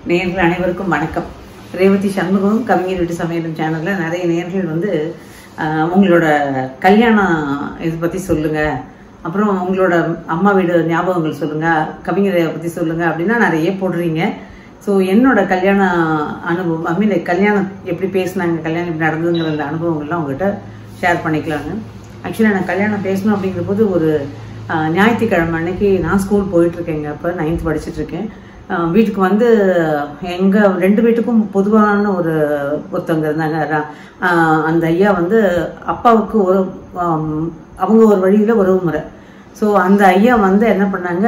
நேயர்கள் அனைவருக்கும் வணக்கம் ரேவதி சண்முகம் கவிஞர் வீட்டு சமையலும் சேனல்ல நிறைய நேயர்கள் வந்து ஆஹ், உங்களோட கல்யாணம் இது பத்தி சொல்லுங்க அப்புறம் உங்களோட அம்மா வீடு ஞாபகங்கள் சொல்லுங்க கவிஞரை பத்தி சொல்லுங்க அப்படின்னா நிறைய போடுறீங்க ஸோ என்னோட கல்யாண அனுபவம் ஐ மீன் கல்யாணம் எப்படி பேசினாங்க கல்யாணம் எப்படி நடந்ததுங்கிற அந்த அனுபவங்கள்லாம் உங்ககிட்ட ஷேர் பண்ணிக்கலாங்க ஆக்சுவலாக நான் கல்யாணம் பேசணும் அப்படிங்கிற போது ஒரு ஆஹ், ஞாயிற்றுக்கிழமை அன்னைக்கு நான் ஸ்கூல் போயிட்டு இருக்கேங்க அப்போ நைன்த் படிச்சுட்டு இருக்கேன் ஆஹ், வீட்டுக்கு வந்து எங்க ரெண்டு வீட்டுக்கும் பொதுவான ஒரு ஒருத்தவங்க இருந்தாங்க ர- ஆஹ், அந்த ஐயா வந்து அப்பாவுக்கு ஒரு ஆம், அவங்க ஒரு வழியில உறவு முறை ஸோ அந்த ஐயா வந்து என்ன பண்ணாங்க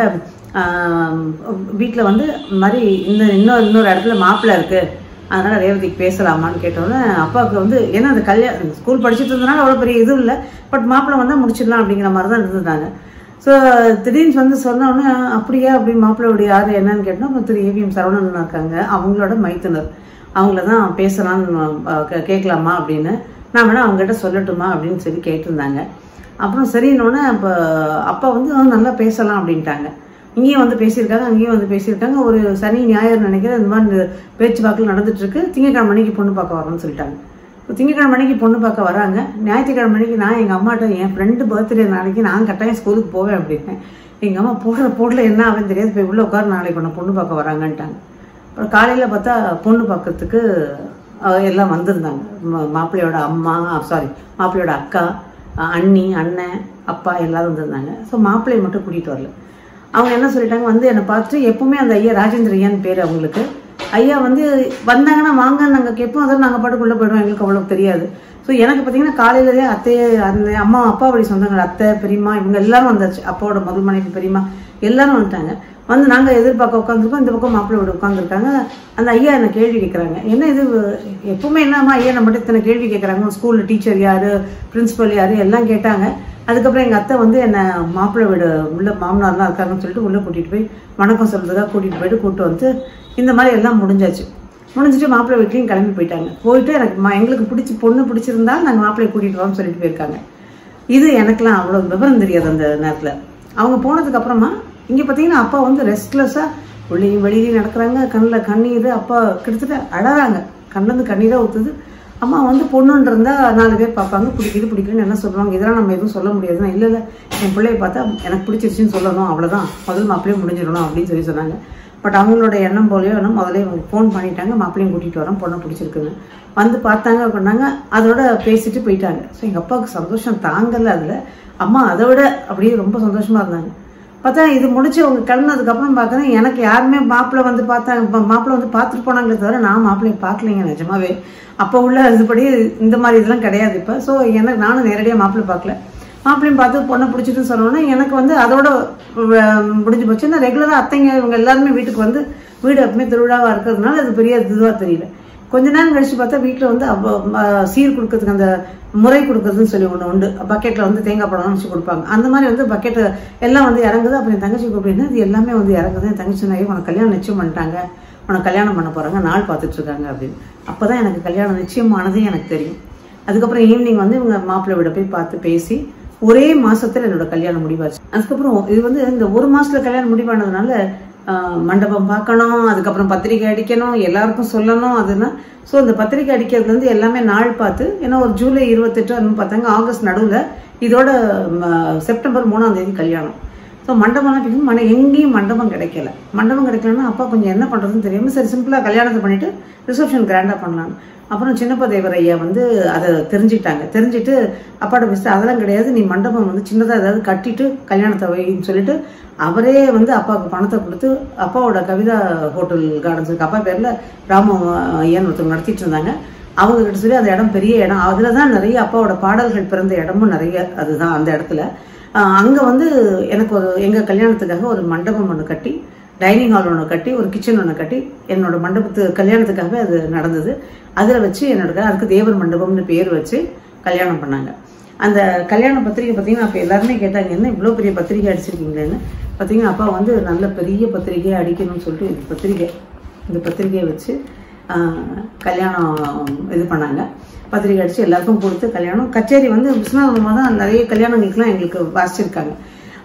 வீட்டில் வந்து இந்த மாதிரி இந்த இன்னொரு இன்னொரு இடத்துல மாப்பிள்ளை இருக்கு அதனால ரேவதிக்கு பேசலாமான்னு கேட்டோன்னே அப்பாவுக்கு வந்து ஏன்னா அந்த கல்யாணம் ஸ்கூல் படிச்சுட்டு இருந்தனால அவ்வளோ பெரிய இதுவும் இல்லை பட் மாப்பிள்ளை வந்தால் முடிச்சிடலாம் அப்படிங்கிற மாதிரி தான் இருந்துட்டாங்க ஸோ திடீர்னு வந்து சொன்ன உடனே அப்படியா அப்படி மாப்பிள்ளையோட யார் என்னன்னு கேட்டோம் அப்புறம் திரு ஏவிஎம் சரவணன் இருக்காங்க அவங்களோட மைத்துனர் அவங்கள தான் பேசலாம்னு அஹ், கே- கேட்கலாமா அப்படின்னு நான் வேணா அவங்ககிட்ட சொல்லட்டுமா அப்படின்னு சொல்லி கேட்டிருந்தாங்க அப்புறம் சரின்னொன்னே அப்போ அப்பா வந்து "ஆ, நல்லா பேசலாம் அப்படின்ட்டாங்க இங்கேயும் வந்து பேசியிருக்காங்க அங்கேயும் வந்து பேசியிருக்காங்க ஒரு சனி ஞாயிறு நினைக்கிறேன் இந்த மாதிரி பேச்சுவாக்கில் நடந்துட்டு இருக்கு திங்கக்கிழமை மணிக்கு பொண்ணு பார்க்க வரோம்னு சொல்லிட்டாங்க இப்போ திங்கக்கிழமை மணிக்கு பொண்ணு பார்க்க வராங்க ஞாயிற்றுக்கிழமை மணிக்கு நான் எங்கள் அம்மாட்ட என் ஃப்ரெண்டு பர்த்டே நாளைக்கு நான் கட்டாயம் ஸ்கூலுக்கு போவேன் அப்படின்னேன் எங்கள் அம்மா போடுற போடல என்ன ஆகுன்னு தெரியாது போய் உள்ள உட்கார நாளைக்கு உன்னை பொண்ணு பார்க்க வராங்கன்ட்டாங்க அப்புறம் காலையில் பார்த்தா பொண்ணு பார்க்கறதுக்கு அஹ், எல்லாம் வந்திருந்தாங்க மா- மாப்பிள்ளையோட அம்மா சாரி மாப்பிள்ளையோட அக்கா அஹ், அண்ணி அண்ணன் அப்பா எல்லாரும் வந்திருந்தாங்க ஸோ மாப்பிள்ளையை மட்டும் கூட்டிகிட்டு வரல அவங்க என்ன சொல்லிட்டாங்க வந்து என்னை பார்த்துட்டு எப்பவுமே அந்த ஐயா ராஜேந்திர ஐயான்னு பேர் அவங்களுக்கு ஐயா வந்து வந்தாங்கன்னா வாங்க நாங்கள் கேட்போம் அதான் நாங்கள் பாட்டுக்குள்ளே போயிடுவோம் எங்களுக்கு அவ்வளோ தெரியாது ஸோ எனக்கு பார்த்தீங்கன்னா காலையிலேயே அத்தையே அந்த அம்மா அப்பா வழி சொந்தங்கள் அத்தை பெரியம்மா இவங்க எல்லாரும் வந்தாச்சு அப்பாவோட முதல் மனைவி பெரியம்மா எல்லாரும் வந்துட்டாங்க வந்து நாங்கள் எதிர்பார்க்க உட்காந்துருக்கோம் இந்த பக்கம் மாப்பிள்ளையோட உட்காந்துருக்காங்க அந்த ஐயா என்ன கேள்வி கேட்குறாங்க என்ன இது எப்பவுமே என்னம்மா ஐயா நம்மகிட்ட இத்தனை கேள்வி கேட்குறாங்க ஸ்கூலில் டீச்சர் யாரு பிரின்சிபல் யாரு எல்லாம் கேட்டாங்க அதுக்கப்புறம் எங்கள் அத்தை வந்து என்னை மாப்பிள்ளை வீடு உள்ள மாமனார்லாம் இருக்காங்கன்னு சொல்லிட்டு உள்ளே கூட்டிகிட்டு போய் வணக்கம் சொல்கிறதுக்காக கூட்டிகிட்டு போயிட்டு கூப்பிட்டு வந்து இந்த மாதிரி எல்லாம் முடிஞ்சாச்சு முடிஞ்சிட்டு மாப்பிள்ளை வீட்லையும் கிளம்பி போயிட்டாங்க போயிட்டு எனக்கு ம- எங்களுக்கு பிடிச்சி பொண்ணு பிடிச்சிருந்தா நாங்கள் மாப்பிள்ளையை கூட்டிகிட்டு வரோம்னு சொல்லிட்டு போயிருக்காங்க இது எனக்கெல்லாம் அவ்வளோ விவரம் தெரியாது அந்த நேரத்தில் அவங்க போனதுக்கு அப்புறமா இங்கே பார்த்தீங்கன்னா அப்பா வந்து ரெஸ்ட்லெஸ்ஸாக உள்ளேயும் வெளியிலையும் நடக்கிறாங்க கண்ணில் கண்ணீர் அப்பா கிட்டத்தட்ட அழறாங்க கண்ணிலேருந்து கண்ணீராக ஊற்றுது அம்மா வந்து பொண்ணுன்னு இருந்தா நாலு பேர் பார்ப்பாங்க பிடிக்குது பிடிக்குன்னு என்ன சொல்லுவாங்க இதெல்லாம் நம்ம எதுவும் சொல்ல முடியாதுன்னா இல்லை இல்லை என் பிள்ளைய பார்த்தா எனக்கு பிடிச்சிருச்சுன்னு சொல்லணும் அவ்வளோதான் முதல் மாப்பிள்ளையே முடிஞ்சிடணும் அப்படின்னு சொல்லி சொன்னாங்க பட் அவங்களோட எண்ணம் போலயோ என்ன முதல்ல இவங்க ஃபோன் பண்ணிட்டாங்க மாப்பிள்ளையும் கூட்டிகிட்டு வரோம் பொண்ணை பிடிச்சிருக்குன்னு வந்து பார்த்தாங்க அப்படின்னாங்க அதோட பேசிட்டு போயிட்டாங்க ஸோ எங்கள் அப்பாவுக்கு சந்தோஷம் தாங்கல அதில் அம்மா அதை விட அப்படியே ரொம்ப சந்தோஷமா இருந்தாங்க பார்த்தா இது முடிச்சு அவங்க கிளம்புனதுக்கு அப்புறம் பார்க்குறேன் எனக்கு யாருமே மாப்பிள்ளை வந்து பார்த்தாங்க பா- மாப்பிள்ளை வந்து பார்த்துட்டு போனாங்களே தவிர நான் மாப்பிள்ளையை பார்க்கலைங்க நிஜமாவே அப்போ உள்ள இதுபடி இந்த மாதிரி இதெல்லாம் கிடையாது இப்போ ஸோ எனக்கு நானும் நேரடியாக மாப்பிள்ளை பார்க்கல மாப்பிள்ளையும் பார்த்து பொண்ணை பிடிச்சிட்டு சொன்னோன்னே எனக்கு வந்து அதோட அஹ், முடிஞ்சு போச்சு நான் ரெகுலராக அத்தைங்க இவங்க எல்லாருமே வீட்டுக்கு வந்து வீடு எப்பவுமே திருவிழாவாக இருக்கிறதுனால அது பெரிய இதுவாக தெரியல கொஞ்ச நேரம் கழிச்சு பார்த்தா வீட்டில் வந்து அவ- ம- சீர் கொடுக்கறதுக்கு அந்த முறை கொடுக்கறதுன்னு சொல்லி ஒன்று உண்டு பக்கெட்டில் வந்து தேங்காய் பழம் வச்சு கொடுப்பாங்க அந்த மாதிரி வந்து பக்கெட்டு எல்லாம் வந்து இறங்குது அப்புறம் என் தங்கச்சி கூப்பிட்டு இது எல்லாமே வந்து இறங்குது என் தங்கச்சி சொன்னா, "ஐயோ, உனக்கு கல்யாணம் நிச்சயம் பண்ணிட்டாங்க உனக்கு கல்யாணம் பண்ண போகிறாங்க நாள் பார்த்துட்டு இருக்காங்க அப்படின்னு அப்போ தான் எனக்கு கல்யாணம் நிச்சயமானதே எனக்கு தெரியும் அதுக்கப்புறம் ஈவினிங் வந்து இவங்க மாப்பிள்ளை விட போய் பார்த்து பேசி ஒரே மாசத்துல என்னோட கல்யாணம் முடிவாச்சு அதுக்கப்புறம் இது வந்து இந்த ஒரு மாசத்துல கல்யாணம் முடிவானதுனால ஆஹ், மண்டபம் பார்க்கணும் அதுக்கப்புறம் பத்திரிக்கை அடிக்கணும் எல்லாருக்கும் சொல்லணும் அதுனா ஸோ இந்த பத்திரிக்கை அடிக்கிறதுல இருந்து எல்லாமே நாள் பார்த்து ஏன்னா ஒரு ஜூலை இருபத்தெட்டு அப்படின்னு பார்த்தாங்க ஆகஸ்ட் நடுவில் இதோட ம, செப்டம்பர் மூணாம் தேதி கல்யாணம் ஸோ மண்டபம்லாம் பிடிக்கும் மன எங்கேயும் மண்டபம் கிடைக்கல மண்டபம் கிடைக்கலன்னா அப்பா கொஞ்சம் என்ன பண்ணுறதுன்னு தெரியாமல் சரி சிம்பிளாக கல்யாணத்தை பண்ணிட்டு ரிசப்ஷன் கிராண்டாக பண்ணலாம் அப்புறம் சின்னப்ப தேவர் ஐயா வந்து அதை தெரிஞ்சுக்கிட்டாங்க தெரிஞ்சுட்டு அப்பாட்ட பேசிட்டு அதெல்லாம் கிடையாது நீ மண்டபம் வந்து சின்னதாக ஏதாவது கட்டிட்டு கல்யாணத்தை வைன்னு சொல்லிட்டு அவரே வந்து அப்பாவுக்கு பணத்தை கொடுத்து அப்பாவோட கவிதா ஹோட்டல் கார்டன்ஸ் இருக்கு அப்பா பேரில் ராம ஐயான்னு ஒருத்தர் நடத்திட்டு இருந்தாங்க அவங்க கிட்ட சொல்லி அந்த இடம் பெரிய இடம் அதில் தான் நிறைய அப்பாவோட பாடல்கள் பிறந்த இடமும் நிறைய அதுதான் அந்த இடத்துல ஆஹ் அங்க வந்து எனக்கு ஒரு எங்க கல்யாணத்துக்காக ஒரு மண்டபம் ஒன்று கட்டி டைனிங் ஹால் ஒன்று கட்டி ஒரு கிச்சன் ஒன்று கட்டி என்னோட மண்டபத்து கல்யாணத்துக்காகவே அது நடந்தது அதில் வச்சு என்னோட க- அதுக்கு தேவர் மண்டபம்னு பேர் வச்சு கல்யாணம் பண்ணாங்க அந்த கல்யாண பத்திரிக்கை பார்த்தீங்கன்னா அப்போ எல்லாருமே கேட்டாங்க என்ன இவ்வளோ பெரிய பத்திரிக்கை அடிச்சிருக்கீங்களேன்னு பார்த்தீங்கன்னா அப்பா வந்து நல்ல பெரிய பத்திரிக்கையை அடிக்கணும்னு சொல்லிட்டு இந்த பத்திரிக்கை இந்த பத்திரிக்கையை வச்சு ஆஹ், கல்யாணம் இது பண்ணாங்க பத்திரிக்கை அடிச்சு எல்லாருக்கும் கொடுத்து கல்யாணம் கச்சேரி வந்து விஸ்வநாதமாக தான் நிறைய கல்யாணங்களுக்குலாம் எங்களுக்கு வாசிச்சிருக்காங்க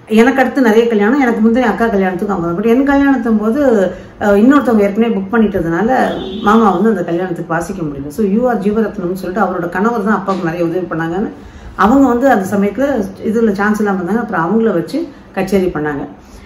எனக்கு அடுத்து நிறைய கல்யாணம் எனக்கு முந்தைய அக்கா கல்யாணத்துக்கு அவங்க தான் பட் என் கல்யாணத்தும் போது அஹ், இன்னொருத்தவங்க ஏற்கனவே புக் பண்ணிட்டதுனால மாமா வந்து அந்த கல்யாணத்துக்கு வாசிக்க முடியல ஸோ யூ ஆர் ஜீவரத்னம்னு சொல்லிட்டு அவரோட கணவர் தான் அப்பாவுக்கு நிறைய உதவி பண்ணாங்கன்னு அவங்க வந்து அந்த சமயத்தில் இதில் சான்ஸ் இல்லாமல் இருந்தாங்க அப்புறம் அவங்கள வச்சு கச்சேரி பண்ணாங்க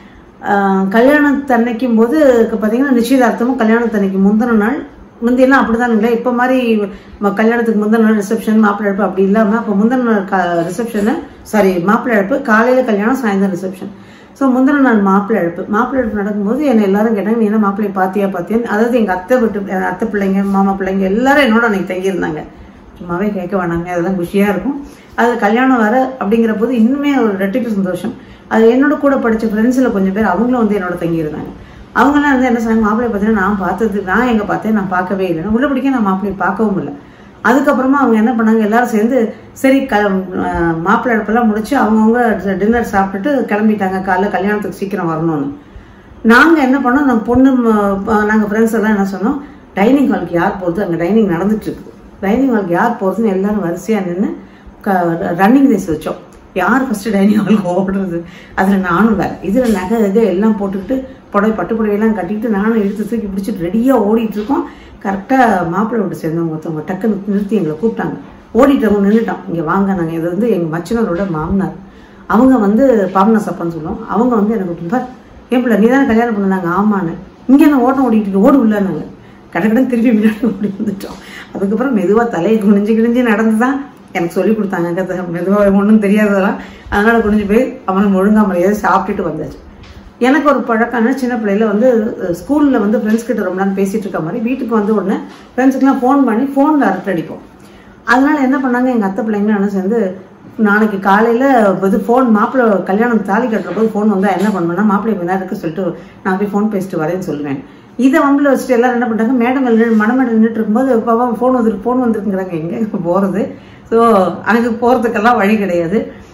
ஆஹ் கல்யாணத்தன்னைக்கும் போது பார்த்தீங்கன்னா நிச்சயதார்த்தமும் கல்யாணத்தன்னைக்கு முந்தின நாள் முந்தியெல்லாம் அப்படிதான் இல்லை இப்போ மாதிரி ம- கல்யாணத்துக்கு முந்தின நாள் ரிசப்ஷன் மாப்பிள்ளை அழைப்பு அப்படி இல்லாமல் அப்போ முந்தின நாள் ரிசப்ஷனு சாரி மாப்பிள்ளை அழைப்பு காலையில் கல்யாணம் சாயந்தரம் ரிசப்ஷன் ஸோ முந்தின நாள் மாப்பிள்ளை அழைப்பு மாப்பிள்ளை அழைப்பு நடக்கும்போது என்னை எல்லாரும் கேட்டாங்க நீ என்ன மாப்பிள்ளையை பாத்தியா பாத்தியான்னு அதாவது எங்கள் அத்தை விட்டு என் அத்தை பிள்ளைங்க மாமா பிள்ளைங்க எல்லாரும் என்னோட அன்னைக்கு தங்கியிருந்தாங்க சும்மாவே கேட்க வேணாங்க அதெல்லாம் குஷியாக இருக்கும் அது கல்யாணம் வர அப்படிங்கிற போது இன்னுமே ஒரு ரெட்டிப்பு சந்தோஷம் அது என்னோட கூட படித்த ஃப்ரெண்ட்ஸில் கொஞ்சம் பேர் அவங்களும் வந்து என்னோட தங்கியிருந்தாங்க அவங்கெல்லாம் வந்து என்ன சொன்னாங்க மாப்பிள்ளைய பார்த்தீங்கன்னா நான் பார்த்தது நான் எங்கே பார்த்தேன் நான் பார்க்கவே இல்லை நான் உள்ள பிடிக்க நான் மாப்பிள்ளையை பார்க்கவும் இல்லை அதுக்கப்புறமா அவங்க என்ன பண்ணாங்க எல்லாரும் சேர்ந்து சரி க அஹ் மாப்பிள்ளை அடுப்பெல்லாம் முடிச்சு அவங்கவுங்க டின்னர் சாப்பிட்டுட்டு கிளம்பிட்டாங்க காலைல கல்யாணத்துக்கு சீக்கிரம் வரணும்னு நாங்கள் என்ன பண்ணோம் நம்ம பொண்ணு நாங்கள் ஃப்ரெண்ட்ஸ் எல்லாம் என்ன சொன்னோம் டைனிங் ஹாலுக்கு யார் போகிறது அங்கே டைனிங் நடந்துட்டு இருக்குது டைனிங் ஹாலுக்கு யார் போகிறதுன்னு எல்லாரும் வரிசையாக நின்று ரன்னிங் ரேஸ் வச்சோம் யார் ஃபஸ்ட்டு டைனிங் ஹாலுக்கு ஓடுறது அதில் நானும் வேறு இதில் நகை இது எல்லாம் போட்டுக்கிட்டு புடவை பட்டு புடவையெல்லாம் கட்டிக்கிட்டு நானும் எடுத்து தூக்கி பிடிச்சிட்டு ரெடியாக ஓடிட்டு இருக்கோம் கரெக்டாக மாப்பிள்ளை விட்டு சேர்ந்தவங்க ஒருத்தவங்க டக்குன்னு நிறுத்தி எங்களை கூப்பிட்டாங்க ஓடிட்டவங்க நின்றுட்டோம் இங்கே வாங்க நாங்கள் இது வந்து எங்கள் மச்சினரோட மாமனார் அவங்க வந்து பாவனா சப்பான்னு சொல்லுவோம் அவங்க வந்து எனக்கு பார் என் பிள்ளை நீ தானே கல்யாணம் பண்ணாங்க ஆமான்னு இங்கே என்ன ஓட்டம் ஓடிட்டு இருக்கு, ஓடு உள்ளானாங்க கடற்கடன் திருப்பி முன்னாடி ஓடி வந்துட்டோம் அதுக்கப்புறம் மெதுவாக தலையை குனிஞ்சு கிழிஞ்சு நடந்து தான் எனக்கு சொல்லி கொடுத்தாங்க கதை மெதுவாக ஒன்றும் தெரியாததெல்லாம் அதனால குனிஞ்சு போய் அவன் ஒழுங்கா மரியாதை சாப்பிட்டுட்டு வந்தாச்சு எனக்கு ஒரு பழக்கம்னா சின்ன பிள்ளையில வந்து ஸ்கூலில் வந்து ஃப்ரெண்ட்ஸ் கிட்ட ரொம்ப நேரம் பேசிட்டு இருக்க மாதிரி வீட்டுக்கு வந்த உடனே ஃப்ரெண்ட்ஸுக்குலாம் ஃபோன் பண்ணி ஃபோனில் அரட்டை அடிப்போம் அதனால என்ன பண்ணாங்க எங்கள் அத்தை பிள்ளைங்க என்ன சேர்ந்து நாளைக்கு காலையில் இது ஃபோன் மாப்பிள்ளை கல்யாணம் தாலி கட்டுற போது ஃபோன் வந்தால் என்ன பண்ணுவேன்னா மாப்பிள்ளை கொஞ்ச நேரம் இருக்கு சொல்லிட்டு நான் போய் ஃபோன் பேசிட்டு வரேன்னு சொல்லுவேன் இதை வம்பில் வச்சுட்டு எல்லாரும் என்ன பண்ணுறாங்க மேடங்கள் நின்று மணமேடம் நின்றுட்டு இருக்கும்போது பாப்பா ஃபோன் வந்துருக்கு ஃபோன் வந்துருக்குங்கிறாங்க எங்கே போகிறது ஸோ அங்கே போகிறதுக்கெல்லாம் வழி கிடையாது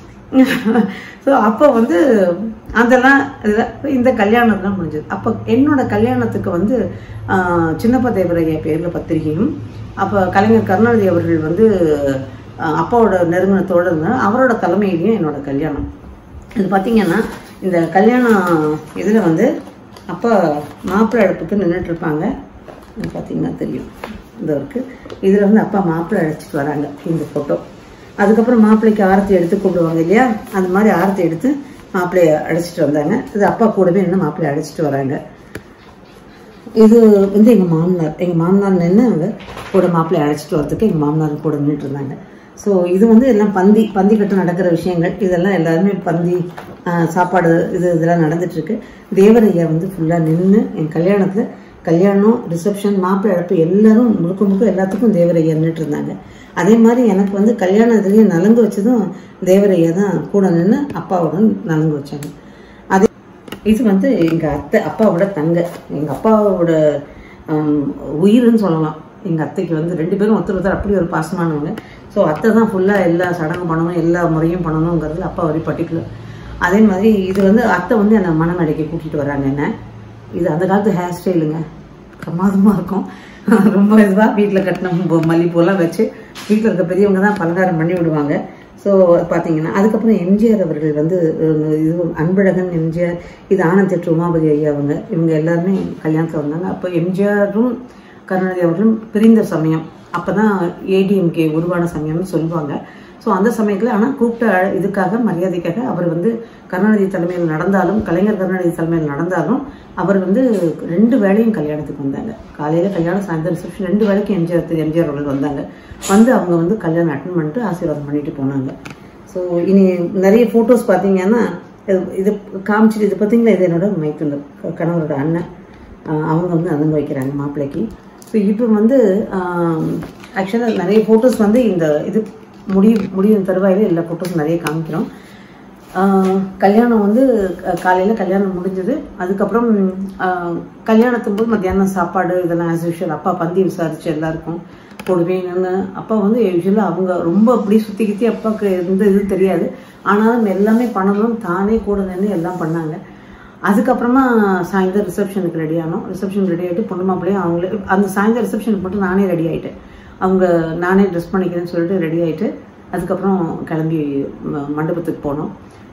ஸோ அப்போ வந்து அதெல்லாம் இதுல- இந்த கல்யாணம் தான் முடிஞ்சது அப்போ என்னோட கல்யாணத்துக்கு வந்து ஆஹ், சின்னப்ப தேவரையா பேரில் பத்திரிகையும் அப்போ கலைஞர் கருணாநிதி அவர்கள் வந்து ஆஹ், அப்பாவோட நெருங்கின தோழர் அவரோட தலைமையிலையும் என்னோட கல்யாணம் இது பார்த்தீங்கன்னா இந்த கல்யாணம் இதில் வந்து அப்பா மாப்பிள்ளை அடுப்புக்கு நின்றுட்டு இருப்பாங்க இது பார்த்தீங்கன்னா தெரியும் இந்த இருக்கு இதில் வந்து அப்பா மாப்பிள்ளை அழைச்சிட்டு வராங்க இந்த ஃபோட்டோ அதுக்கப்புறம் மாப்பிள்ளைக்கு ஆரத்தி எடுத்து கூப்பிடுவாங்க இல்லையா அந்த மாதிரி ஆரத்தி எடுத்து மாப்பிள்ளைய அழைச்சிட்டு வந்தாங்க இது அப்பா கூடவே நின்று மாப்பிள்ளைய அழைச்சிட்டு வராங்க இது வந்து எங்கள் மாமனார் எங்கள் மாமனார் நின்று அவங்க கூட மாப்பிள்ளைய அழைச்சிட்டு வரதுக்கு எங்கள் மாமனார் கூட நின்றுட்டு இருந்தாங்க ஸோ இது வந்து எல்லாம் பந்தி பந்தி கட்டு நடக்கிற விஷயங்கள் இதெல்லாம் எல்லாருமே பந்தி ஆஹ், சாப்பாடு இது இதெல்லாம் நடந்துட்டு இருக்கு தேவரையா வந்து ஃபுல்லாக நின்று என் கல்யாணத்தில் கல்யாணம் ரிசப்ஷன் மாப்பிள்ளை அழைப்பு எல்லாரும் முழுக்க முழுக்க எல்லாத்துக்கும் தேவரையா நின்றுட்டு இருந்தாங்க அதே மாதிரி எனக்கு வந்து கல்யாணம் இதுலேயும் நலங்கு வச்சதும் தேவரையா தான் கூட நின்று அப்பாவோட நலங்கு வச்சாங்க அதே இது வந்து எங்கள் அத்தை அப்பாவோட தங்க எங்கள் அப்பாவோட ஆம், உயிர்னு சொல்லலாம் எங்கள் அத்தைக்கு வந்து ரெண்டு பேரும் ஒருத்தர் ஒருத்தர் அப்படி ஒரு பாசமானவங்க ஸோ அத்தை தான் ஃபுல்லாக எல்லா சடங்கு பண்ணணும் எல்லா முறையும் பண்ணணுங்கிறது அப்பா வரை பர்டிகுலர் அதே மாதிரி இது வந்து அத்தை வந்து என்னை மணமேடைக்கு கூட்டிகிட்டு வராங்க என்ன இது அந்த காலத்து ஹேர் ஸ்டைலுங்க பிரமாதமாக இருக்கும் ரொம்ப இதுவாக வீட்டில் கட்டின ம- மல்லிப்பூலாம் வச்சு வீட்டில் இருக்க பெரியவங்க தான் பலகாரம் பண்ணி விடுவாங்க ஸோ பார்த்தீங்கன்னா அதுக்கப்புறம் எம்ஜிஆர் அவர்கள் வந்து அஹ், இது அன்பழகன் எம்ஜிஆர் இது ஆனந்தெற்று உமாபதி ஐயா அவங்க இவங்க எல்லாருமே கல்யாணத்தில் வந்தாங்க அப்போ எம்ஜிஆரும் கருணாநிதி அவர்களும் பிரிந்த சமயம் அப்போ தான் ஏடிஎம்கே உருவான சமயம்னு சொல்லுவாங்க ஸோ அந்த சமயத்தில் ஆனால் கூப்பிட்ட அழ- இதுக்காக மரியாதைக்காக அவர் வந்து கருணாநிதி தலைமையில் நடந்தாலும் கலைஞர் கருணாநிதி தலைமையில் நடந்தாலும் அவர் வந்து ரெண்டு வேளையும் கல்யாணத்துக்கு வந்தாங்க காலையில் கல்யாணம் சாயந்தரம் ரிசப்ஷன் ரெண்டு வேளைக்கும் எம்ஜிஆர் திரு எம்ஜிஆர் அவர்கள் வந்தாங்க வந்து அவங்க வந்து கல்யாணம் அட்டன் பண்ணிட்டு ஆசீர்வாதம் பண்ணிட்டு போனாங்க ஸோ இனி நிறைய ஃபோட்டோஸ் பார்த்தீங்கன்னா இது- இது காமிச்சிட்டு இது பார்த்தீங்களா இது என்னோட மைத்துனர் கணவரோட அண்ணன் ஆஹ் அவங்க வந்து அலங்கு வைக்கிறாங்க மாப்பிள்ளைக்கு ஸோ இப்போ வந்து ஆக்சுவலாக நிறைய ஃபோட்டோஸ் வந்து இந்த இது முடிவு முடியும் தருவாயில் எல்லா ஃபோட்டோஸும் நிறைய காமிக்கிறோம் ஆஹ் கல்யாணம் வந்து காலையில் கல்யாணம் முடிஞ்சது அதுக்கப்புறம் ஆஹ் கல்யாணத்தும் போது மத்தியானம் சாப்பாடு இதெல்லாம் ஆஸ் யூஷுவல் அப்பா பந்தி விசாரிச்சு எல்லாருக்கும் கூடவே நின்று அப்பா வந்து யூஸ்வலாக அவங்க ரொம்ப அப்படி சுற்றி கித்தி அப்பாவுக்கு எந்த இது தெரியாது ஆனாலும் எல்லாமே பண்ணணும் தானே கூட நின்று எல்லாம் பண்ணாங்க அதுக்கப்புறமா சாயந்தரம் ரிசப்ஷனுக்கு ரெடி ஆனோம் ரிசப்ஷன் ரெடி ஆகிட்டு பொண்ணு மாப்பிள்ளையும் அவங்களே அந்த சாயந்தரம் ரிசப்ஷனுக்கு மட்டும் நானே ரெடி ஆகிட்டேன் அவங்க நானே ட்ரெஸ் பண்ணிக்கிறேன்னு சொல்லிட்டு ரெடி ஆகிட்டு அதுக்கப்புறம் கிளம்பி ம- மண்டபத்துக்கு போனோம்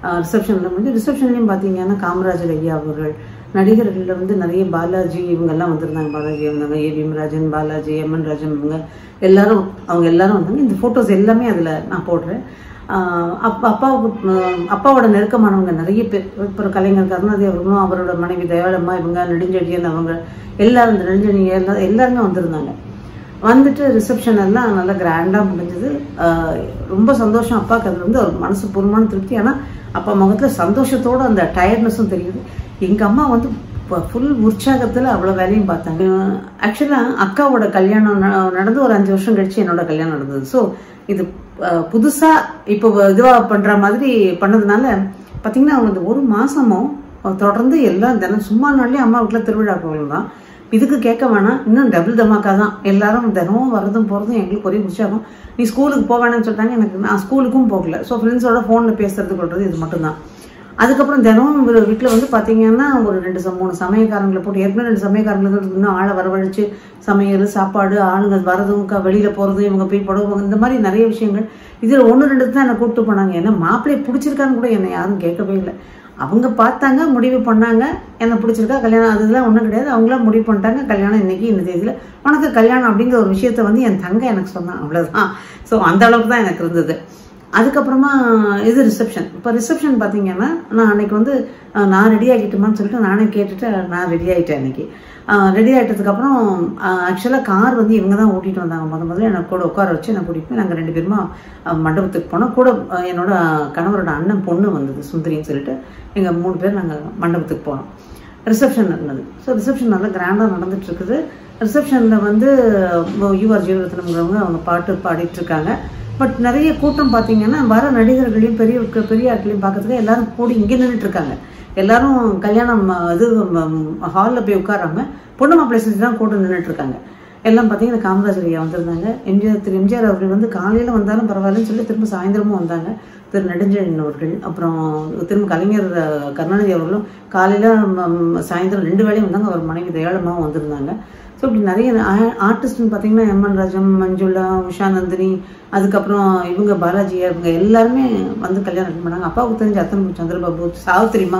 ரிசப்ஷனில் முடிஞ்சு ரிசப்ஷன்லையும் பார்த்தீங்கன்னா காமராஜர் ஐயா அவர்கள் நடிகர்களில் வந்து நிறைய பாலாஜி இவங்கெல்லாம் வந்திருந்தாங்க பாலாஜி வந்தாங்க ஏ பீமராஜன் பாலாஜி எம்என் ராஜன் இவங்க எல்லாரும் அவங்க எல்லாரும் வந்தாங்க இந்த ஃபோட்டோஸ் எல்லாமே அதில் நான் போடுறேன் ஆஹ் அப்பா அப்பாவுக்கு ஆஹ் அப்பாவோட நெருக்கமானவங்க நிறைய பேர் இப்போ கலைஞர் கருணாநிதி அவர்களும் அவரோட மனைவி தயாளம்மா இவங்க நெடுஞ்செழியன் அவங்க எல்லாரும் இந்த நெடுஞ்செழி எல்லாரும் எல்லாருமே வந்திருந்தாங்க வந்துட்டு ரிசப்ஷன் எல்லாம் நல்லா கிராண்டாக முடிஞ்சது ஆஹ் ரொம்ப சந்தோஷம் அப்பாவுக்கு அது வந்து ஒரு மனசு பூர்வமான திருப்தி ஆனால் அப்பா முகத்தில் சந்தோஷத்தோட அந்த டயர்ட்னஸும் தெரியுது எங்கள் அம்மா வந்து ஃபுல் உற்சாகத்தில் அவ்வளோ வேலையும் பார்த்தாங்க ஆக்சுவலாக அக்காவோட கல்யாணம் ந- நடந்து ஒரு அஞ்சு வருஷம் கழிச்சு என்னோட கல்யாணம் நடந்தது ஸோ இது புதுசாக இப்போ இதுவாக பண்ணுற மாதிரி பண்ணதுனால பார்த்தீங்கன்னா அந்த ஒரு மாசமும் தொடர்ந்து எல்லாம் தினம் சும்மா நாள்லயே அம்மா வீட்டில் திருவிழா கோவில் தான் இதுக்கு கேட்க வேணாம் இன்னும் டபுள் தமாக்கா தான் எல்லாரும் தினமும் வரதும் போகிறதும் எங்களுக்கு ஒரே உற்சாகம் நீ ஸ்கூலுக்கு போக வேணாம்னு சொல்லிட்டாங்க எனக்கு நான் ஸ்கூலுக்கும் போகல ஸோ ஃப்ரெண்ட்ஸோட ஃபோனில் பேசுறது கொள்றது இது மட்டும்தான் அதுக்கப்புறம் தினமும் ஒரு வீட்டில் வந்து பார்த்தீங்கன்னா ஒரு ரெண்டு ச- மூணு சமயக்காரங்களை போட்டு ஏற்கனவே ரெண்டு சமயக்காரங்களுக்கு இன்னும் ஆளை வரவழைச்சு சமையல் சாப்பாடு ஆளுங்க வரதும் க- வெளியில போகிறதும் இவங்க போய் படுவாங்க இந்த மாதிரி நிறைய விஷயங்கள் இதில் ஒன்று ரெண்டு தான் என்னை கூப்பிட்டு போனாங்க ஏன்னா மாப்பிள்ளையை பிடிச்சிருக்கான்னு கூட என்னை யாரும் கேட்கவே இல்லை அவங்க பார்த்தாங்க முடிவு பண்ணாங்க என்ன பிடிச்சிருக்கா கல்யாணம் அதுலாம் ஒன்றும் கிடையாது அவங்களாம் முடிவு பண்ணிட்டாங்க கல்யாணம் இன்னைக்கு இந்த தேதியில் உனக்கு கல்யாணம் அப்படிங்கிற ஒரு விஷயத்த வந்து என் தங்கை எனக்கு சொன்னான் அவ்வளோதான் ஸோ அந்த அளவுக்கு தான் எனக்கு இருந்தது அதுக்கப்புறமா இது ரிசப்ஷன் இப்போ ரிசப்ஷன் பார்த்தீங்கன்னா நான் அன்னைக்கு வந்து அஹ், நான் ரெடி ஆகிட்டுமான்னு சொல்லிட்டு நானே கேட்டுட்டு நான் ரெடி ஆகிட்டேன் அன்னைக்கு ரெடி ஆகிட்டதுக்கப்புறம் ஆக்சுவலாக கார் வந்து இவங்க தான் ஓட்டிட்டு வந்தாங்க முத முதல்ல என்னை கூட உட்கார வச்சு என்னை கூட்டிட்டு போய் நாங்கள் ரெண்டு பேருமா அஹ், மண்டபத்துக்கு போனோம் கூட அஹ், என்னோட கணவரோட அண்ணன் பொண்ணு வந்தது சுந்தரின்னு சொல்லிட்டு எங்கள் மூணு பேர் நாங்கள் மண்டபத்துக்கு போனோம் ரிசப்ஷன் இருந்தது ஸோ ரிசப்ஷன் நல்லா கிராண்டாக நடந்துட்டு இருக்குது ரிசப்ஷனில் வந்து யூஆர் ஜீவரத்னம்ங்கிறவங்க அவங்க பாட்டு பாடிட்டு இருக்காங்க பட் நிறைய கூட்டம் பார்த்தீங்கன்னா வர நடிகர்களையும் பெரிய பெரிய ஆட்களையும் பார்க்கறதுக்கு எல்லாரும் கூடி இங்கே நின்றுட்டு இருக்காங்க எல்லாரும் கல்யாணம் அஹ், இது ஹாலில் போய் உட்காராம பொண்ணு மாப்பிள்ளை செஞ்சு தான் கூட்டம் நின்றுட்டு இருக்காங்க எல்லாம் பார்த்தீங்கன்னா காமராஜர் ஐயா வந்திருந்தாங்க எம்ஜிஆர் திரு எம்ஜிஆர் அவர்கள் வந்து காலையில் வந்தாலும் பரவாயில்லன்னு சொல்லி திரும்ப சாயந்தரமும் வந்தாங்க திரு நெடுஞ்செழியன் அவர்கள் அப்புறம் திரும்ப கலைஞர் அஹ், கருணாநிதி அவர்களும் காலையில் சாயந்தரம் ரெண்டு வேளையும் வந்தாங்க அவர் மனைவி தயாளமாவும் வந்திருந்தாங்க ஸோ இப்படி நிறைய ஆர்டிஸ்ட்னு பார்த்தீங்கன்னா எம்என் ராஜம் மஞ்சுளா உஷா நந்தினி அதுக்கப்புறம் இவங்க பாலாஜி இவங்க எல்லாருமே வந்து கல்யாணம் attend பண்ணாங்க அப்பாவுக்கு தெரிஞ்ச அத்தனை சந்திரபாபு சாவித்திரிமா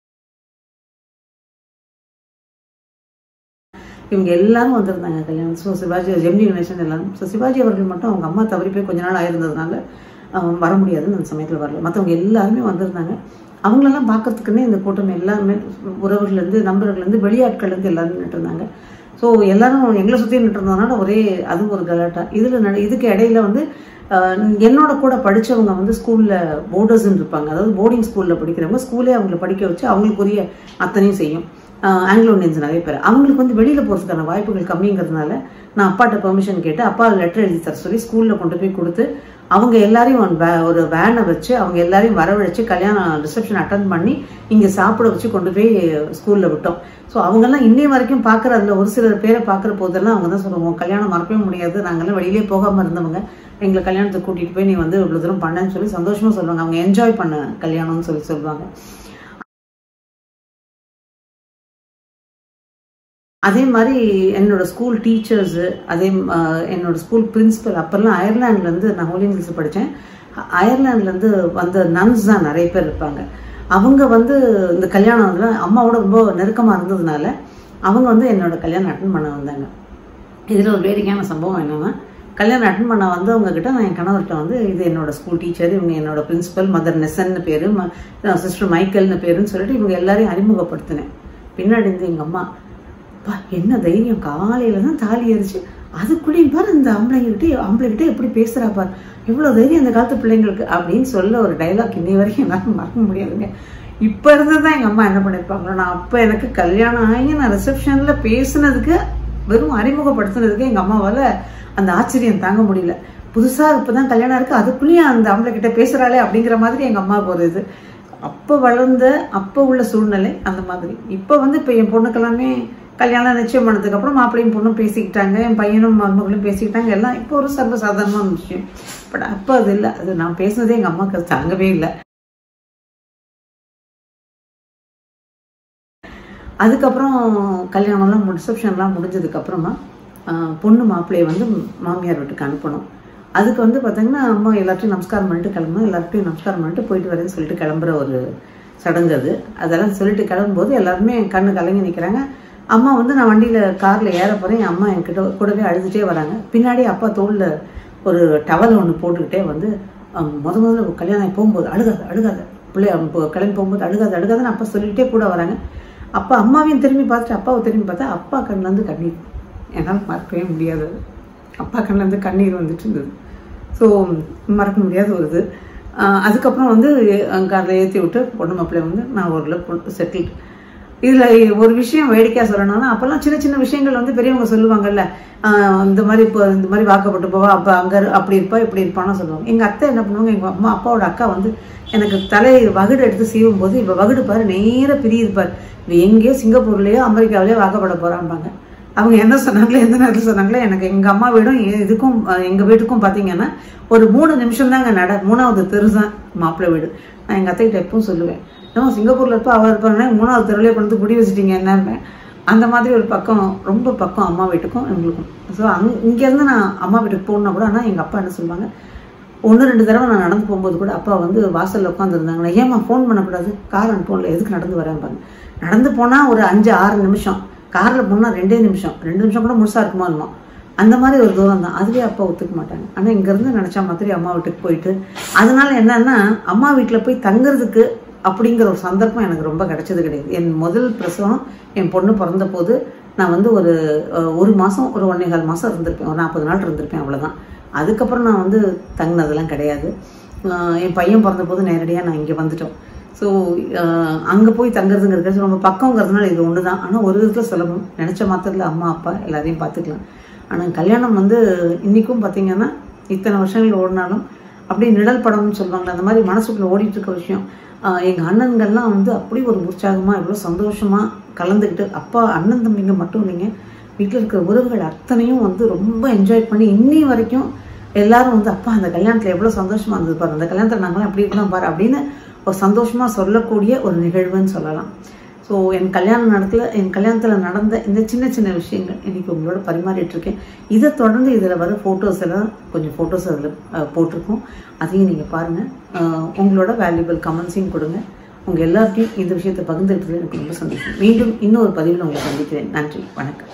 இவங்க எல்லாரும் வந்திருந்தாங்க கல்யாணம் ஸோ சிவாஜி ஜெமினி கணேசன் எல்லாரும் ஸோ சிவாஜி அவர்கள் மட்டும் அவங்க அம்மா தவறி போய் கொஞ்ச நாள் ஆயிருந்ததுனால அவங்க வர முடியாதுன்னு அந்த சமயத்தில் வரல மற்றவங்க எல்லாருமே வந்திருந்தாங்க அவங்களெல்லாம் பார்க்கறதுக்குன்னே இந்த கூட்டம் எல்லாருமே உறவுகள்லேருந்து நண்பர்கள்லேருந்து வெளியாட்கள்லேருந்து எல்லாரும் நின்றுட்டு இருந்தாங்க ஸோ எல்லாரும் எங்களை சுற்றி நின்று இருந்ததுனால ஒரே அது ஒரு கலாட்டா இதில் நட இதுக்கு இடையில வந்து ஆஹ், என்னோட கூட படிச்சவங்க வந்து ஸ்கூலில் போர்டர்ஸ்ன்னு இருப்பாங்க அதாவது போர்டிங் ஸ்கூலில் படிக்கிறவங்க ஸ்கூலே அவங்கள படிக்க வச்சு அவங்களுக்குரிய அத்தனையும் செய்யும் ஆங்கிலோ இந்தியன்ஸ் நிறைய பேர் அவங்களுக்கு வந்து வெளியில் போகிறதுக்கான வாய்ப்புகள் கம்மிங்கிறதுனால நான் அப்பாட்ட பெர்மிஷன் கேட்டு அப்பா லெட்டர் எழுதி தர சொல்லி ஸ்கூலில் கொண்டு போய் கொடுத்து அவங்க எல்லாரையும் ஒரு வே- ஒரு வேனை வச்சு அவங்க எல்லாரையும் வரவழைச்சு கல்யாணம் ரிசப்ஷன் அட்டன் பண்ணி இங்கே சாப்பிட வச்சு கொண்டு போய் ஸ்கூலில் விட்டோம் ஸோ அவங்கெல்லாம் இன்னைய வரைக்கும் பார்க்குற அதில் ஒரு சிலர் பேரை பார்க்குற போதெல்லாம் அவங்க தான் சொல்லுவோம் கல்யாணம் மறக்கவே முடியாது நாங்கெல்லாம் வெளியிலே போகாமல் இருந்தவங்க எங்களை கல்யாணத்துக்கு கூட்டிகிட்டு போய் நீ வந்து இவ்வளோ தூரம் பண்ணேன்னு சொல்லி சந்தோஷமாக சொல்லுவாங்க அவங்க என்ஜாய் பண்ண கல்யாணம்னு சொல்லி சொல்லுவாங்க அதே மாதிரி என்னோட ஸ்கூல் டீச்சர்ஸு அதே ம- ஆஹ் என்னோட ஸ்கூல் பிரின்சிபல் அப்போல்லாம் அயர்லாண்ட்லேருந்து நான் ஹோலி இங்கிலீஷ் படித்தேன் அயர்லாண்ட்லேருந்து வந்த நன்ஸ் தான் நிறைய பேர் இருப்பாங்க அவங்க வந்து இந்த கல்யாணம்ல அம்மாவோட ரொம்ப நெருக்கமாக இருந்ததுனால அவங்க வந்து என்னோட கல்யாணம் அட்டன் பண்ண வந்தாங்க இதில் ஒரு வேடிக்கையான சம்பவம் என்னன்னா கல்யாணம் அட்டன் பண்ண வந்தவங்க கிட்ட நான் என் கணவர்கிட்ட வந்து இது என்னோட ஸ்கூல் டீச்சர் இவங்க என்னோட பிரின்சிபல் மதர் நெசன்னு பேர் சிஸ்டர் மைக்கேல்னு பேருன்னு சொல்லிட்டு இவங்க எல்லாரையும் அறிமுகப்படுத்தினேன் பின்னாடி இருந்து எங்கள் அம்மா பா என்ன தைரியம் காலையில தான் தாலி எரிச்சு அதுக்குள்ளேயும் பாரு இந்த ஆம்பளைங்கிட்டே ஆம்பளைகிட்ட எப்படி பேசுறா பார் எவ்வளவு தைரியம் இந்த காலத்து பிள்ளைங்களுக்கு அப்படின்னு சொல்ல ஒரு டைலாக் இன்னை வரைக்கும் என்னால மறக்க முடியாதுங்க இப்ப இருந்ததுதான் எங்க அம்மா என்ன பண்ணிருப்பாங்களோ நான் அப்ப எனக்கு கல்யாணம் ஆகி நான் ரிசப்ஷன்ல பேசுனதுக்கு வெறும் அறிமுகப்படுத்துனதுக்கு எங்க அம்மாவால அந்த ஆச்சரியம் தாங்க முடியல புதுசா இப்பதான் கல்யாணம் இருக்கு அதுக்குள்ளேயும் அந்த ஆம்பளை கிட்ட பேசுறாளே அப்படிங்கிற மாதிரி எங்க அம்மாவுக்கு ஒரு இது அப்போ வளர்ந்த அப்போ உள்ள சூழ்நிலை அந்த மாதிரி இப்போ வந்து இப்போ என் பொண்ணுக்கெல்லாமே கல்யாணம் நிச்சயம் பண்ணதுக்கு அப்புறம் மாப்பிள்ளையும் பொண்ணும் பேசிக்கிட்டாங்க என் பையனும் மருமகளும் பேசிக்கிட்டாங்க எல்லாம் இப்போ ஒரு சர்வசாதாரணமான விஷயம் பட் அப்போ அது இல்லை அது நான் பேசுனதே எங்கள் அம்மாவுக்கு அது தாங்கவே இல்லை அதுக்கப்புறம் கல்யாணம்லாம் ரிசப்ஷன்லாம் முடிஞ்சதுக்கு அப்புறமா ஆஹ், பொண்ணு மாப்பிள்ளையை வந்து மாமியார் வீட்டுக்கு அனுப்பணும் அதுக்கு வந்து பார்த்தீங்கன்னா அம்மா எல்லாத்தையும் நமஸ்காரம் பண்ணிட்டு கிளம்பணும் எல்லார்ட்டையும் நமஸ்காரம் பண்ணிட்டு போயிட்டு வரேன்னு சொல்லிட்டு கிளம்புற ஒரு சடங்கு அது அதெல்லாம் சொல்லிட்டு கிளம்பும்போது எல்லாருமே என் கண்ணு கலங்கி நிற்கிறாங்க அம்மா வந்து நான் வண்டியில் காரில் ஏற போகிறேன் என் அம்மா என்கிட்ட கூடவே அழுதுகிட்டே வராங்க பின்னாடி அப்பா தோளில் ஒரு டவல் ஒன்று போட்டுக்கிட்டே வந்து அஹ், முத முதல்ல கல்யாணம் போகும்போது அழுகாத அழுகாத பிள்ளைய இப்போ கிளம்பி போகும்போது அழுகாத அழுகாதன்னு அப்பா சொல்லிகிட்டே கூட வராங்க அப்பா அம்மாவையும் திரும்பி பார்த்துட்டு அப்பாவை திரும்பி பார்த்தா அப்பா கண்ணிலேருந்து கண்ணீர் என்னால் மறக்கவே முடியாது அது. அப்பா கண்ணிலேருந்து கண்ணீர் வந்துட்டு இருந்தது ஸோ மறக்க முடியாத ஒரு இது ஆஹ் அதுக்கப்புறம் வந்து காரில் ஏற்றி விட்டு பொண்ணு மாப்பிள்ளை வந்து நான் ஒரு செட்டில் இதில் ஒரு விஷயம் வேடிக்கையாக சொல்லணும்னா அப்போல்லாம் சின்ன சின்ன விஷயங்கள் வந்து பெரியவங்க சொல்லுவாங்கல்ல ஆஹ் இந்த மாதிரி இப்போ இந்த மாதிரி வாக்கப்பட்டு போவா அப்போ அங்கே அப்படி இருப்பா இப்படி இருப்பான்னு சொல்லுவாங்க எங்கள் அத்தை என்ன பண்ணுவாங்க எங்கள் அம்மா அப்பாவோட அக்கா வந்து எனக்கு தலை வகுடு எடுத்து சீவும் போது இப்போ வகுடு பாரு நேராக பிரியுது பாரு இவ எங்கேயோ சிங்கப்பூர்லேயோ அமெரிக்காவிலேயோ வாக்கப்பட போகிறாம்பாங்க அவங்க என்ன சொன்னாங்களோ எந்த நேரத்தில் சொன்னாங்களோ எனக்கு எங்கள் அம்மா வீடும் எ- இதுக்கும் அஹ், எங்க வீட்டுக்கும் பார்த்தீங்கன்னா ஒரு மூணு நிமிஷம் தாங்க நட மூணாவது தெரு தான் மாப்பிள்ளை வீடு நான் எங்கள் அத்தைகிட்ட எப்பவும் சொல்லுவேன் நம்ம சிங்கப்பூரில் இருப்போம் அவர் இருப்பாங்க மூணாவது தெருவிலே கொண்டு வந்து குடி வச்சுட்டீங்க என்னன்னு அந்த மாதிரி ஒரு பக்கம் ரொம்ப பக்கம் அம்மா வீட்டுக்கும் எங்களுக்கும் ஸோ அங் இங்கேருந்து நான் அம்மா வீட்டுக்கு போகணுன்னா கூட ஆனால் எங்கள் அப்பா என்ன சொல்லுவாங்க ஒன்று ரெண்டு தடவை நான் நடந்து போகும்போது கூட அப்பா வந்து வாசலில் உட்காந்துருந்தாங்க நான் ஏம்மா ஃபோன் பண்ணக்கூடாது கார் அனுப்பல எதுக்கு நடந்து வரேன்பாங்க நடந்து போனால் ஒரு அஞ்சு ஆறு நிமிஷம் காரில் போனால் ரெண்டே நிமிஷம் ரெண்டு நிமிஷம் கூட முழுசாக இருக்குமா இருக்குமா அந்த மாதிரி ஒரு தூரம் தான் அதுவே அப்பா ஒத்துக்க மாட்டாங்க ஆனால் இங்கேருந்து நினச்சா மாதிரி அம்மா வீட்டுக்கு போயிட்டு அதனால என்னன்னா அம்மா வீட்டில் போய் தங்குறதுக்கு அப்படிங்கிற ஒரு சந்தர்ப்பம் எனக்கு ரொம்ப கிடைச்சது கிடையாது என் முதல் பிரசவம் என் பொண்ணு பிறந்த போது நான் வந்து ஒரு அஹ், ஒரு மாதம் ஒரு ஒன்றே கால் மாதம் இருந்திருப்பேன் ஒரு நாற்பது நாள் இருந்திருப்பேன் அவ்வளோதான் அதுக்கப்புறம் நான் வந்து தங்கினதெல்லாம் கிடையாது அஹ், என் பையன் பிறந்த போது நேரடியாக நான் இங்கே வந்துட்டோம் ஸோ அங்கே போய் தங்குறதுங்கிறது ரொம்ப பக்கங்கிறதுனால இது ஒன்று தான் ஆனால் ஒரு விதத்தில் சுலபம் நினச்ச மாத்திரத்தில் அம்மா அப்பா எல்லாரையும் பார்த்துக்கலாம் ஆனால் கல்யாணம் வந்து இன்றைக்கும் பார்த்தீங்கன்னா இத்தனை வருஷங்கள் ஓடினாலும் அப்படியே நிழல் படம்னு சொல்லுவாங்க அந்த மாதிரி மனசுக்குள்ள ஓடிட்டு இருக்க விஷயம் ஆஹ் எங்க அண்ணன்கள்லாம் வந்து அப்படி ஒரு உற்சாகமா எவ்வளோ சந்தோஷமா கலந்துக்கிட்டு அப்பா அண்ணன் தம்பிங்க மட்டும் இல்லைங்க வீட்டில் இருக்கிற உறவுகள் அத்தனையும் வந்து ரொம்ப என்ஜாய் பண்ணி இன்னி வரைக்கும் எல்லாரும் வந்து அப்பா அந்த கல்யாணத்துல எவ்வளோ சந்தோஷமா இருந்தது பாரு அந்த கல்யாணத்துல நாங்களாம் அப்படி இருக்கலாம் பாரு அப்படின்னு ஒரு சந்தோஷமா சொல்லக்கூடிய ஒரு நிகழ்வுன்னு சொல்லலாம் ஸோ என் கல்யாண நடத்துல என் கல்யாணத்தில் நடந்த இந்த சின்ன சின்ன விஷயங்கள் இன்னைக்கு உங்களோட பரிமாறிட்டு இருக்கேன் இதை தொடர்ந்து இதில் வர ஃபோட்டோஸ் எல்லாம் கொஞ்சம் ஃபோட்டோஸ் அதில் போட்டிருக்கோம் அதையும் நீங்கள் பாருங்கள் உங்களோட வேல்யூபிள் கமெண்ட்ஸையும் கொடுங்க உங்கள் எல்லார்ட்டையும் இந்த விஷயத்தை பகிர்ந்துக்கிட்டது எனக்கு ரொம்ப சந்தோஷம் மீண்டும் இன்னொரு பதிவில் உங்களை சந்திக்கிறேன் நன்றி வணக்கம்